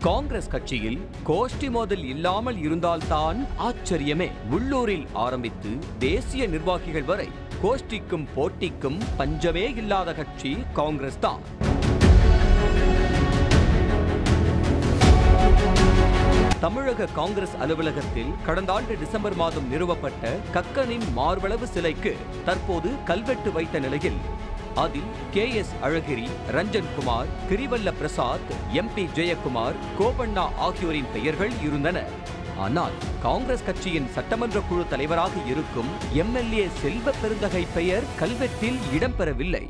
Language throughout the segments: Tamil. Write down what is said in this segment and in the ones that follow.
காங்கிரஸ் கட்சியில் கோஷ்டி மோதல் இல்லாமல் இருந்தால்தான் ஆச்சரியமே உள்ளூரில் ஆரம்பித்து தேசிய நிர்வாகிகள் வரை கோஷ்டிக்கும் போட்டிக்கும் பஞ்சமே இல்லாத கட்சி காங்கிரஸ் தான் தமிழக காங்கிரஸ் அலுவலகத்தில் கடந்த ஆண்டு டிசம்பர் மாதம் நிறுவப்பட்ட கக்கனின் மார்பளவு சிலைக்கு தற்போது கல்வெட்டு வைத்த நிலையில் அதில் கே எஸ் அழகிரி ரஞ்சன் குமார் கிரிவல்ல பிரசாத் எம்பி ஜெயக்குமார் கோபண்ணா ஆகியோரின் பெயர்கள் இருந்தன ஆனால் காங்கிரஸ் கட்சியின் சட்டமன்ற குழு தலைவராக இருக்கும் எம்எல்ஏ செல்வ பெருந்தகை பெயர் கல்வெட்டில் இடம்பெறவில்லை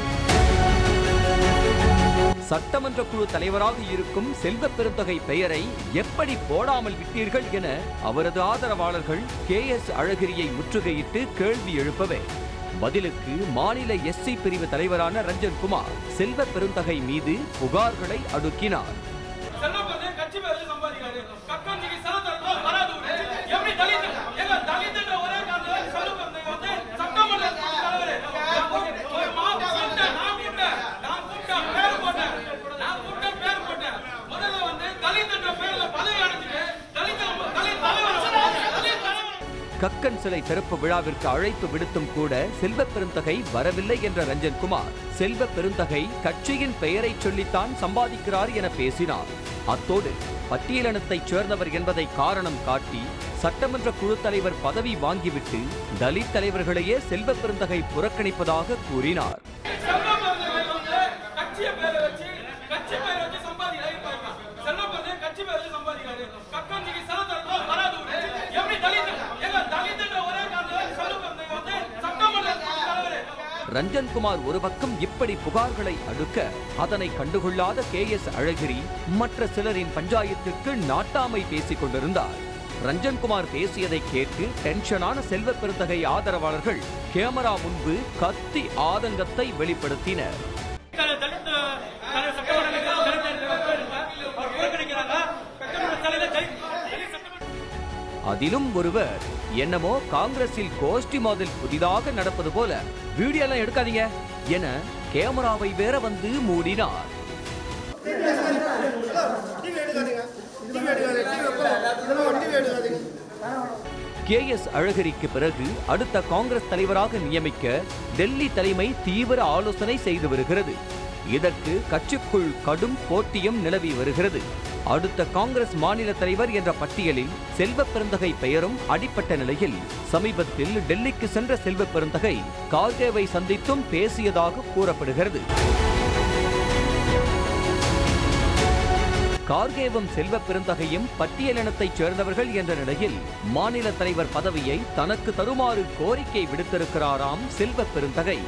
சட்டமன்ற குழு தலைவராக இருக்கும் செல்வ பெருந்தகை பெயரை எப்படி போடாமல் விட்டீர்கள் என அவரது ஆதரவாளர்கள் கே எஸ் அழகிரியை முற்றுகையிட்டு கேள்வி எழுப்பவே பதிலுக்கு மாநில எஸ்சி பிரிவு தலைவரான ரஞ்சன் குமார் செல்வ பெருந்தகை மீது புகார்களை அடுக்கினார் செல்வப்பந்து கட்சி பேர்ல சம்பாதிக்காரு கக்கஞ்சிக்கு செலவு தரணும் வராது எப்படி தலித் எங்க தலித்ன்ற ஒரே காரணத்துல செல்வப்பந்து வந்து சட்டமன்ற தலைவர் நான் கூப்பிட்டேன் நான் கூப்பிட்டேன் நான் கூப்பிட்டேன் பேர் போட்டேன் நான் கூப்பிட்டேன் பேர் போட்டேன் முதல்ல வந்து தலித்ன்ற பேர்ல பதவி அடைஞ்சிட்டு தலித் தலித் தலைவர் தலித் தலைவர் கக்கன் சிலை திறப்பு விழாவிற்கு அழைப்பு விடுத்தும் கூட செல்வ பெருந்தகை வரவில்லை என்ற ரஞ்சன் குமார் செல்வ பெருந்தகை கட்சியின் பெயரை சொல்லித்தான் சம்பாதிக்கிறார் என பேசினார் அத்தோடு பட்டியலினத்தைச் சேர்ந்தவர் என்பதை காரணம் காட்டி சட்டமன்ற குழு தலைவர் பதவி வாங்கிவிட்டு தலித் தலைவர்களையே செல்வ பெருந்தகை புறக்கணிப்பதாக கூறினார் செல்வப்பந்து வந்து கட்சிய பேரை வச்சு கட்சி பேரை வச்சு சம்பாதிக்கிறாரு செல்வப்பந்து கட்சி பேரை வச்சு சம்பாதிக்கிறாரு கக்கஞ்சிக்கு செலவு தரணும் வராது எப்படி தலித் எங்க தலித்ன்ற ஒரே காரணத்துல செல்வப்பந்து வந்து சட்டமன்ற தலைவர் ரஞ்சன் குமார் ஒரு பக்கம் இப்படி புகார்களை அடுக்க அதனை கண்டுகொள்ளாத கே எஸ் அழகிரி மற்ற சிலரின் பஞ்சாயத்திற்கு நாட்டாமை பேசிக் கொண்டிருந்தார் ரஞ்சன் குமார் பேசியதை கேட்டு டென்ஷனான செல்வ பெருந்தகை ஆதரவாளர்கள் கேமரா முன்பு கத்தி ஆதங்கத்தை வெளிப்படுத்தினர் தலித் தலைவர் சட்டமன்ற தலித் அவர் புறக்கணிக்கிறாங்க சட்டமன்ற தலைவர் தலித் தலித் சட்டமன்ற அதிலும் ஒருவர் என்னமோ காங்கிரஸில் கோஷ்டி மோதல் புதிதாக நடப்பது போல வீடியோ எல்லாம் எடுக்காதீங்க என கேமராவை வேற வந்து மூடினார் கே எஸ் அழகிரிக்கு பிறகு அடுத்த காங்கிரஸ் தலைவராக நியமிக்க டெல்லி தலைமை தீவிர ஆலோசனை செய்து வருகிறது இதற்கு கட்சிக்குள் கடும் போட்டியும் நிலவி வருகிறது அடுத்த காங்கிரஸ் மாநில தலைவர் என்ற பட்டியலில் செல்வ பெருந்தகை பெயரும் அடிப்பட்ட நிலையில் சமீபத்தில் டெல்லிக்கு சென்ற செல்வ பெருந்தகை கார்கேவை சந்தித்தும் பேசியதாக கூறப்படுகிறது கார்கேவும் செல்வ பெருந்தகையும் பட்டியலினத்தைச் சேர்ந்தவர்கள் என்ற நிலையில் மாநில தலைவர் பதவியை தனக்கு தருமாறு கோரிக்கை விடுத்திருக்கிறாராம் செல்வ பெருந்தகை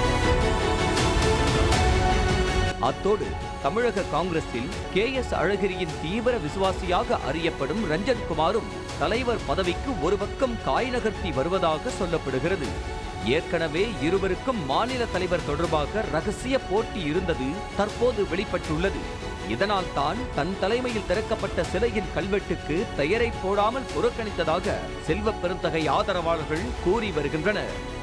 அத்தோடு தமிழக காங்கிரஸில் கே எஸ் அழகிரியின் தீவிர விசுவாசியாக அறியப்படும் ரஞ்சன் குமாரும் தலைவர் பதவிக்கு ஒரு பக்கம் காய் நகர்த்தி வருவதாக சொல்லப்படுகிறது ஏற்கனவே இருவருக்கும் மாநில தலைவர் தொடர்பாக ரகசிய போட்டி இருந்தது தற்போது வெளிப்பட்டுள்ளது இதனால் தான் தன் தலைமையில் திறக்கப்பட்ட சிலையின் கல்வெட்டுக்கு பெயரை போடாமல் புறக்கணித்ததாக செல்வ பெருந்தகை ஆதரவாளர்கள் கூறி வருகின்றனர்